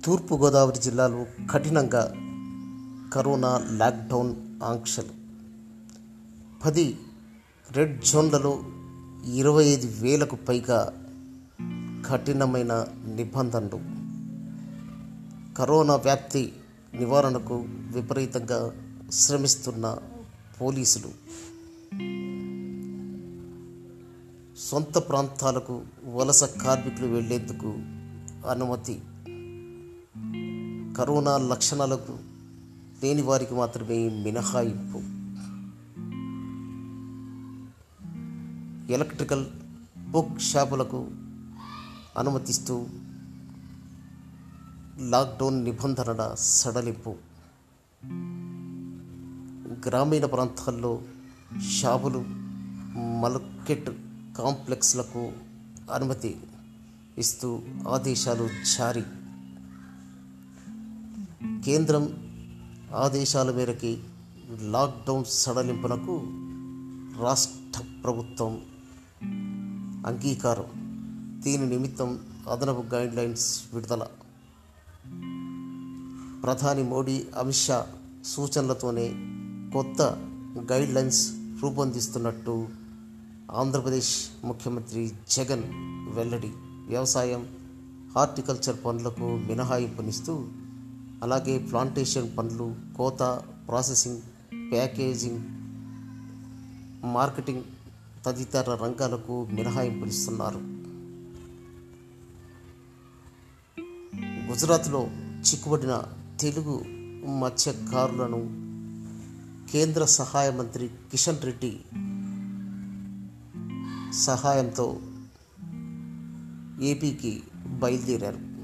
తూర్పుగోదావరి జిల్లాలో కఠినంగా corona lockdown ఆంక్షలు పది రెడ్ జోన్లలో ఇరవై ఐదు వేలకు పైగా కఠినమైన నిబంధనలు కరోనా వ్యాప్తి నివారణకు విపరీతంగా శ్రమిస్తున్న పోలీసులు సొంత ప్రాంతాలకు వలస కార్మికులు వెళ్లేందుకు అనుమతి కరోనా లక్షణాలకు లేని వారికి మాత్రమే మినహాయింపు ఎలక్ట్రికల్ బుక్ షాపులకు అనుమతిస్తూ లాక్డౌన్ నిబంధనల సడలింపు గ్రామీణ ప్రాంతాల్లో షాపులు మార్కెట్ కాంప్లెక్స్లకు అనుమతి ఇస్తూ ఆదేశాలు జారీ కేంద్రం ఆదేశాల మేరకి లాక్డౌన్ సడలింపునకు రాష్ట్ర ప్రభుత్వం అంగీకారం దీని నిమిత్తం అదనపు గైడ్లైన్స్ విడుదల ప్రధాని మోడీ అమిత్ షా సూచనలతోనే కొత్త గైడ్లైన్స్ రూపొందిస్తున్నట్టు ఆంధ్రప్రదేశ్ ముఖ్యమంత్రి జగన్ వెల్లడి వ్యవసాయం హార్టికల్చర్ పనులకు మినహాయింపునిస్తూ అలాగే ప్లాంటేషన్ పనులు కోత ప్రాసెసింగ్ ప్యాకేజింగ్ మార్కెటింగ్ తదితర రంగాలకు మినహాయింపునిస్తున్నారు గుజరాత్లో చిక్కుబడిన తెలుగు మత్స్యకారులను కేంద్ర సహాయ మంత్రి కిషన్ రెడ్డి సహాయంతో ఏపీకి బయలుదేరారు